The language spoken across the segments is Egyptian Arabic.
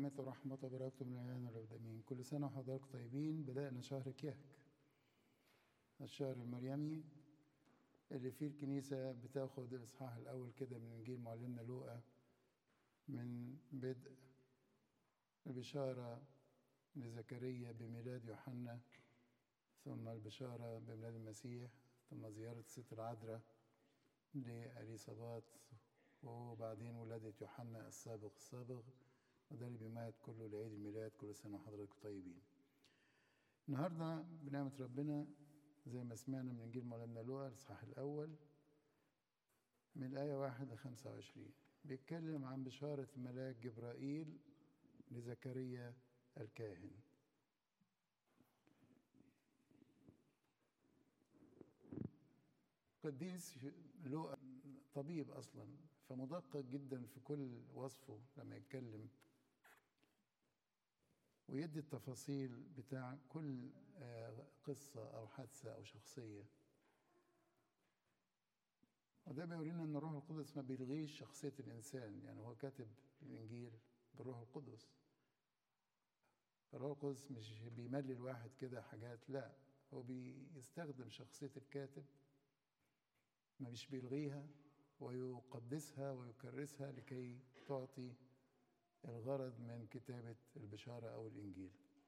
نعمة ورحمة وبركاته من الآن والأبدمين كل سنة وحضراتكم طيبين بدأنا شهر كيهك الشهر المريمي اللي فيه الكنيسة بتاخد الإصحاح الأول كده من إنجيل معلمنا لوقا من بدء البشارة لزكريا بميلاد يوحنا ثم البشارة بميلاد المسيح ثم زيارة الست العذراء لأليصابات وبعدين ولادة يوحنا السابق السابق وده اللي بيمهد كله لعيد الميلاد كل سنة وحضراتكم طيبين النهاردة بنعمة ربنا زي ما سمعنا من إنجيل مولانا لوقا الإصحاح الأول من الآية واحد لخمسة وعشرين بيتكلم عن بشارة ملاك جبرائيل لزكريا الكاهن قديس لوقا طبيب أصلا فمدقق جدا في كل وصفه لما يتكلم ويدي التفاصيل بتاع كل قصة أو حادثة أو شخصية وده بيورينا أن الروح القدس ما بيلغيش شخصية الإنسان يعني هو كاتب الإنجيل بالروح القدس الروح القدس مش بيملي الواحد كده حاجات لا هو بيستخدم شخصية الكاتب ما مش بيلغيها ويقدسها ويكرسها لكي تعطي الغرض من كتابة البشارة أو الإنجيل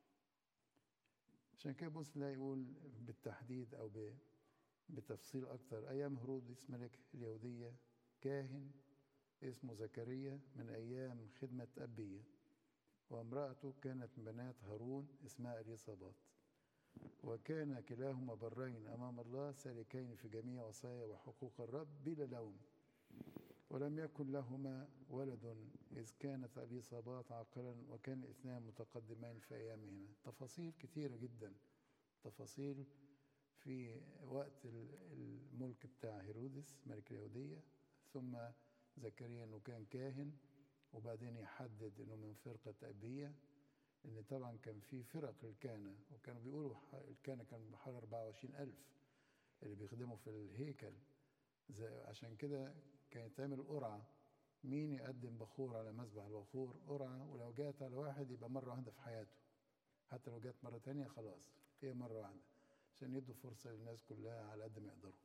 عشان كده بص لا يقول بالتحديد أو بتفصيل أكتر أيام هرودس ملك اليهودية كاهن اسمه زكريا من أيام خدمة أبية وامرأته كانت من بنات هارون اسمها إليصابات وكان كلاهما برين أمام الله سالكين في جميع وصايا وحقوق الرب بلا لوم ولم يكن لهما ولد إذ كانت اليصابات عاقلا وكان الاثنان متقدمان في أيامهما تفاصيل كثيرة جدا تفاصيل في وقت الملك بتاع هيرودس ملك اليهودية ثم زكريا أنه كان كاهن وبعدين يحدد أنه من فرقة أبية لأن طبعا كان في فرق للكهنة وكانوا بيقولوا الكهنة كان بحوالي 24 ألف اللي بيخدموا في الهيكل زي عشان كده كان يتعمل قرعة مين يقدم بخور على مذبح البخور قرعة ولو جات على واحد يبقى مرة واحدة في حياته حتى لو جات مرة تانية خلاص هي مرة واحدة عشان يدوا فرصة للناس كلها على قد ما يقدروا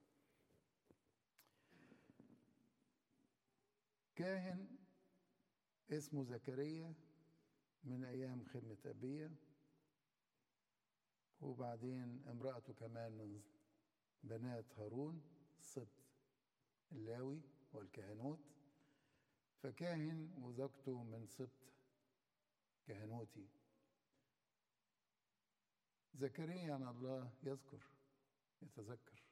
كاهن اسمه زكريا من أيام خدمة أبية وبعدين امرأته كمان من بنات هارون السبط اللاوي والكهنوت فكاهن وزوجته من سبط كهنوتي زكريا عن الله يذكر يتذكر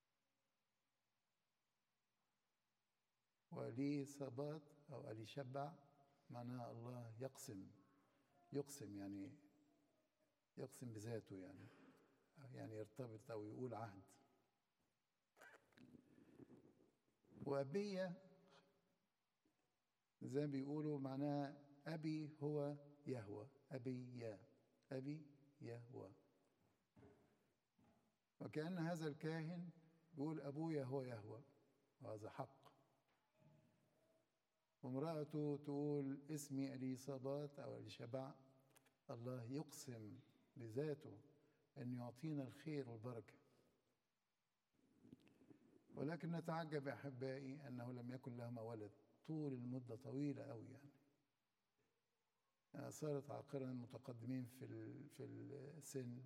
ولي صبات أو ألي شبع معناها الله يقسم يقسم يعني يقسم بذاته يعني يعني يرتبط أو يقول عهد وأبية زي ما بيقولوا معناها أبي هو يهوى أبي يا أبي يهوى وكأن هذا الكاهن بيقول أبويا هو يهوى وهذا حق وامرأته تقول اسمي أليصابات أو أليشبع الله يقسم بذاته أن يعطينا الخير والبركة ولكن نتعجب يا أحبائي أنه لم يكن لهما ولد طول المدة طويلة أوي يعني صارت عاقرا متقدمين في في السن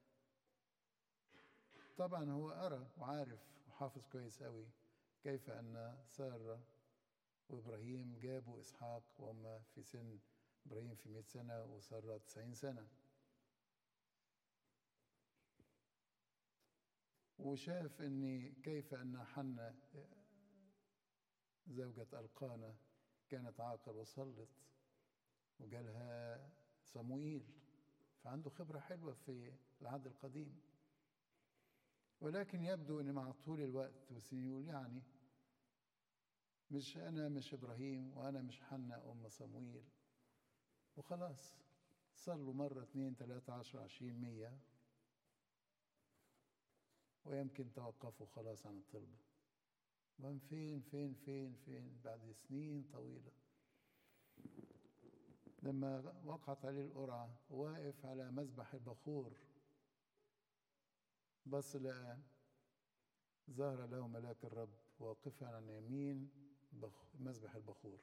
طبعا هو أرى وعارف وحافظ كويس أوي كيف أن سارة وإبراهيم جابوا إسحاق وهم في سن إبراهيم في 100 سنة وسارة 90 سنة وشاف ان كيف ان حنة زوجة القانة كانت عاقر وصلت وجالها صموئيل فعنده خبرة حلوة في العهد القديم ولكن يبدو ان مع طول الوقت والسنين يقول يعني مش انا مش ابراهيم وانا مش حنة ام صموئيل وخلاص صلوا مرة اتنين تلاتة عشر عشرين مية ويمكن توقفوا خلاص عن الطلبة وهم فين فين فين فين بعد سنين طويلة لما وقعت عليه القرعة واقف على مذبح البخور بص لقى ظهر له ملاك الرب واقفا عن يمين مذبح البخور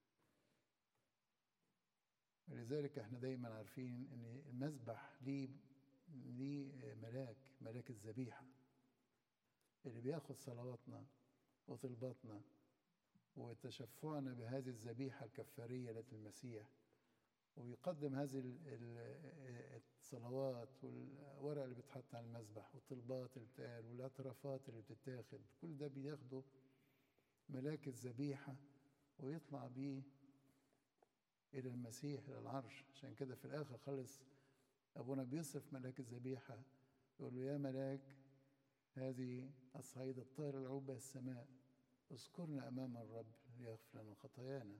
لذلك احنا دايما عارفين ان المذبح ليه ليه ملاك ملاك الذبيحة اللي بياخد صلواتنا وطلباتنا وتشفعنا بهذه الذبيحة الكفارية التي المسيح ويقدم هذه الصلوات والورق اللي بيتحط على المذبح والطلبات اللي بتقال والاعترافات اللي بتتاخد كل ده بياخده ملاك الذبيحة ويطلع بيه إلى المسيح إلى العرش عشان كده في الآخر خلص أبونا بيصرف ملاك الذبيحة يقول له يا ملاك هذه الصعيد الطائر العوبة السماء اذكرنا أمام الرب ليغفر لنا خطايانا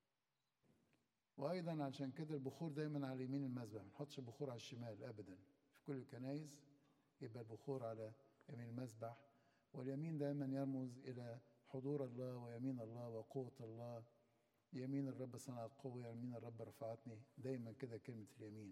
وأيضا عشان كده البخور دايما على يمين المذبح ما نحطش البخور على الشمال أبدا في كل الكنايس يبقى البخور على يمين المذبح واليمين دايما يرمز إلى حضور الله ويمين الله وقوة الله يمين الرب صنعت قوة يمين الرب رفعتني دايما كده كلمة اليمين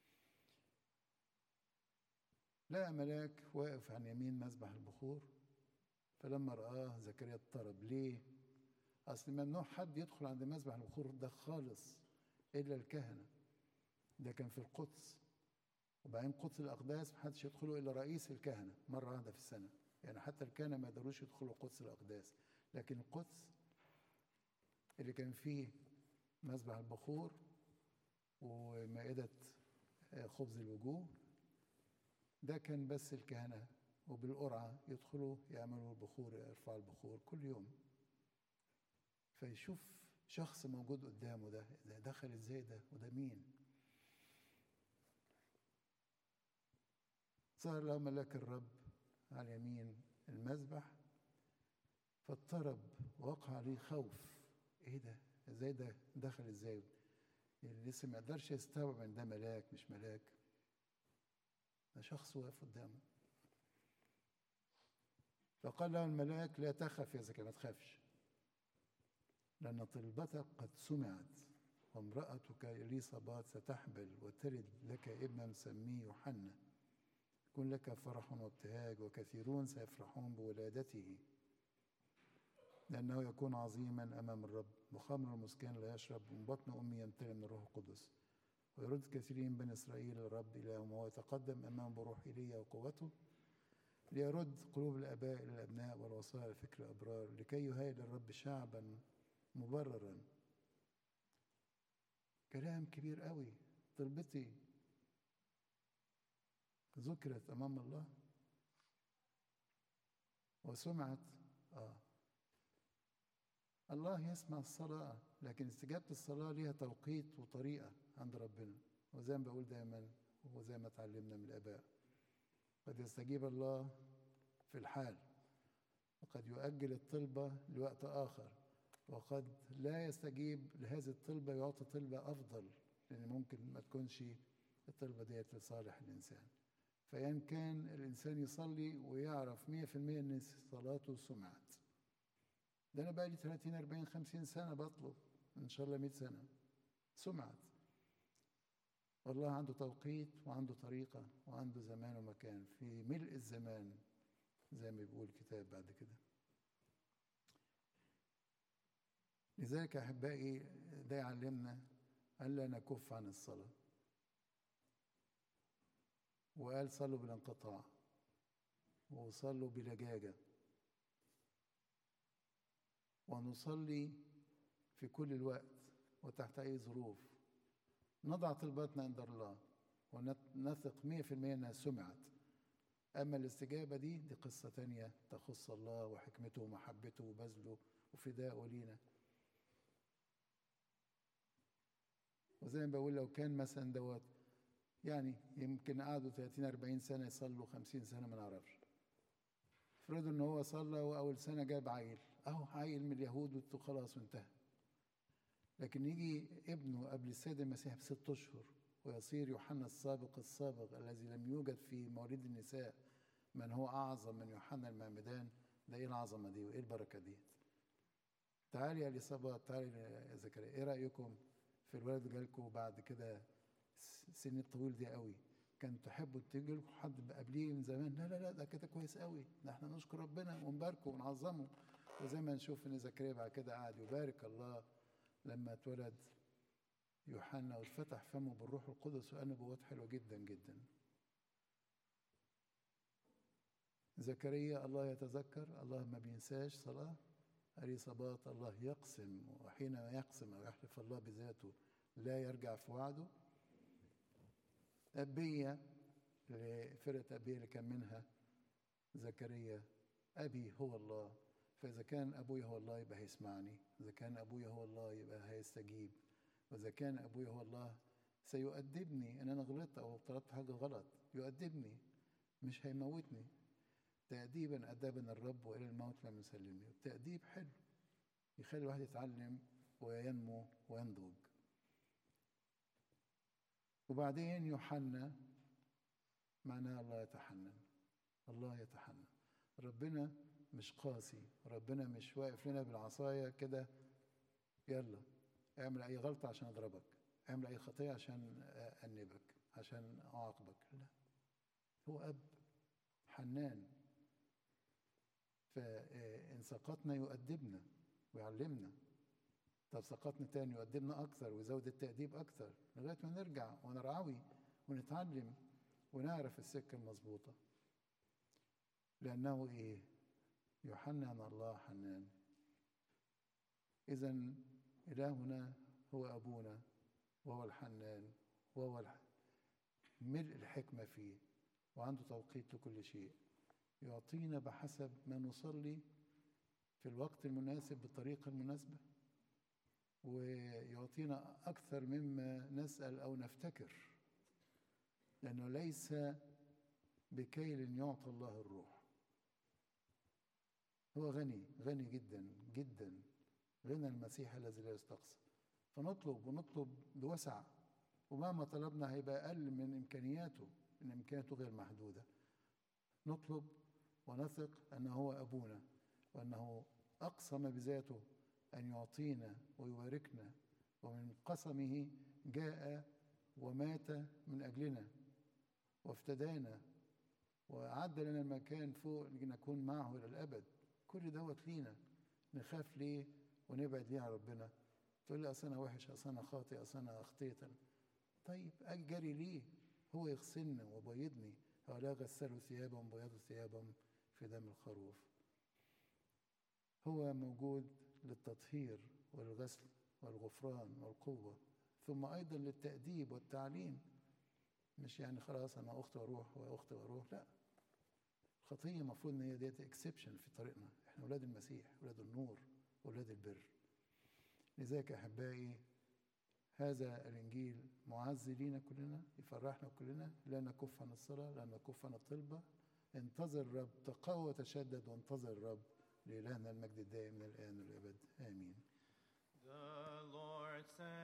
لقى ملاك واقف عن يمين مذبح البخور فلما رآه زكريا اضطرب ليه؟ أصل ممنوع حد يدخل عند مذبح البخور ده خالص إلا الكهنة ده كان في القدس وبعدين قدس الأقداس محدش يدخله إلا رئيس الكهنة مرة واحدة في السنة يعني حتى الكهنة ما يقدروش يدخلوا قدس الأقداس لكن القدس اللي كان فيه مذبح البخور ومائدة خبز الوجوه ده كان بس الكهنة وبالقرعة يدخلوا يعملوا البخور يرفعوا البخور كل يوم فيشوف شخص موجود قدامه ده ده دخل ازاي ده وده مين صار له ملاك الرب على يمين المذبح فاضطرب وقع عليه خوف ايه ده ازاي ده دخل ازاي يعني لسه ما قدرش يستوعب ان ده ملاك مش ملاك ده شخص واقف قدامه فقال له الملاك لا تخف يا زكي ما تخافش لأن طلبتك قد سمعت وامرأتك إليصابات ستحبل وتلد لك ابنا مسميه يوحنا يكون لك فرح وابتهاج وكثيرون سيفرحون بولادته لأنه يكون عظيما أمام الرب وخمر المسكين لا يشرب من بطن أمي يمتلئ من الروح القدس ويرد كثيرين بني إسرائيل الرب إلههم وهو يتقدم أمام بروح إيليا وقوته ليرد قلوب الآباء إلى الأبناء والوصايا إلى فكر الأبرار لكي يهيئ للرب شعبا مبررا كلام كبير قوي طلبتي ذكرت أمام الله وسمعت آه الله يسمع الصلاة لكن استجابة الصلاة ليها توقيت وطريقة عند ربنا وزي ما بقول دايما وزي ما اتعلمنا من الآباء قد يستجيب الله في الحال وقد يؤجل الطلبة لوقت آخر وقد لا يستجيب لهذه الطلبة يعطي طلبة أفضل لأن ممكن ما تكونش الطلبة ديت لصالح الإنسان فإن كان الإنسان يصلي ويعرف مية في المية إن صلاته سمعت ده أنا بقالي 30 40 50 سنة بطلب إن شاء الله 100 سنة سمعت والله عنده توقيت وعنده طريقة وعنده زمان ومكان في ملء الزمان زي ما بيقول الكتاب بعد كده لذلك أحبائي ده يعلمنا ألا نكف عن الصلاة وقال صلوا بالانقطاع وصلوا بلجاجة ونصلي في كل الوقت وتحت أي ظروف نضع طلباتنا عند الله ونثق مية في المية أنها سمعت أما الاستجابة دي دي قصة تانية تخص الله وحكمته ومحبته وبذله وفداءه لينا وزي ما بقول لو كان مثلا دوت يعني يمكن قعدوا 30 40 سنة يصلوا 50 سنة ما نعرفش افرضوا ان هو صلى واول سنة جاب عيل اهو عيل من اليهود وخلاص وانتهى لكن يجي ابنه قبل السيد المسيح بست اشهر ويصير يوحنا السابق السابق الذي لم يوجد في مواليد النساء من هو اعظم من يوحنا المعمدان ده ايه العظمه دي وايه البركه دي تعالي يا اليصابات تعالي يا زكريا ايه رايكم في الولد جالكوا بعد كده سن الطويل دي قوي كان تحبوا تيجي لكم حد قبليه من زمان لا لا لا ده كده كويس قوي ده احنا نشكر ربنا ونباركه ونعظمه وزي ما نشوف ان زكريا بعد كده قعد يبارك الله لما اتولد يوحنا واتفتح فمه بالروح القدس وقال نبوات حلوه جدا جدا زكريا الله يتذكر الله ما بينساش صلاه اليصابات الله يقسم وحينما يقسم او يحلف الله بذاته لا يرجع في وعده أبية لفرقة أبية اللي كان منها زكريا أبي هو الله فإذا كان أبويا هو الله يبقى هيسمعني إذا كان أبويا هو الله يبقى هيستجيب وإذا كان أبويا هو الله سيؤدبني إن أنا غلطت أو طلبت حاجة غلط يؤدبني مش هيموتني تأديبا أدبنا الرب وإلى الموت لم يسلمني التأديب حلو يخلي الواحد يتعلم وينمو وينضج وبعدين يوحنا معناها الله يتحنن الله يتحنن ربنا مش قاسي ربنا مش واقف لنا بالعصاية كده يلا اعمل أي غلطة عشان أضربك اعمل أي خطية عشان أنبك عشان أعاقبك لا هو أب حنان فإن سقطنا يؤدبنا ويعلمنا طب سقطنا تاني يؤدبنا أكثر ويزود التأديب أكثر لغاية ما نرجع ونرعوي ونتعلم ونعرف السكة المظبوطة لأنه إيه؟ يحنن الله حنان إذا إلهنا هو أبونا وهو الحنان وهو الح... ملء الحكمة فيه وعنده توقيت لكل شيء يعطينا بحسب ما نصلي في الوقت المناسب بالطريقة المناسبة ويعطينا أكثر مما نسأل أو نفتكر لأنه ليس بكيل يعطى الله الروح هو غني غني جدا جدا غنى المسيح الذي لا يستقصى فنطلب ونطلب بوسع ومهما طلبنا هيبقى أقل من إمكانياته إن إمكانياته غير محدودة نطلب ونثق أنه هو أبونا وأنه أقسم بذاته أن يعطينا ويباركنا ومن قسمه جاء ومات من أجلنا وافتدانا وأعد لنا المكان فوق نكون معه إلى الأبد كل دوت لينا نخاف ليه ونبعد ليه عن ربنا تقول لي أصل أنا وحش أصل أنا خاطئ أصل أنا أخطيت طيب أجري ليه هو يغسلنا وبيضني هؤلاء غسلوا ثيابهم بيضوا ثيابهم في دم الخروف هو موجود للتطهير والغسل والغفران والقوة ثم أيضا للتأديب والتعليم مش يعني خلاص أنا أخت وأروح وأخت وأروح لا الخطية المفروض إن هي ديت اكسبشن في طريقنا إحنا أولاد المسيح أولاد النور أولاد البر لذلك أحبائي هذا الإنجيل معزي لينا كلنا يفرحنا كلنا لا نكف عن الصلاة لا نكف عن الطلبة انتظر الرب تقوى وتشدد وانتظر الرب لإلهنا المجد الدائم من الآن والأبد آمين The Lord sent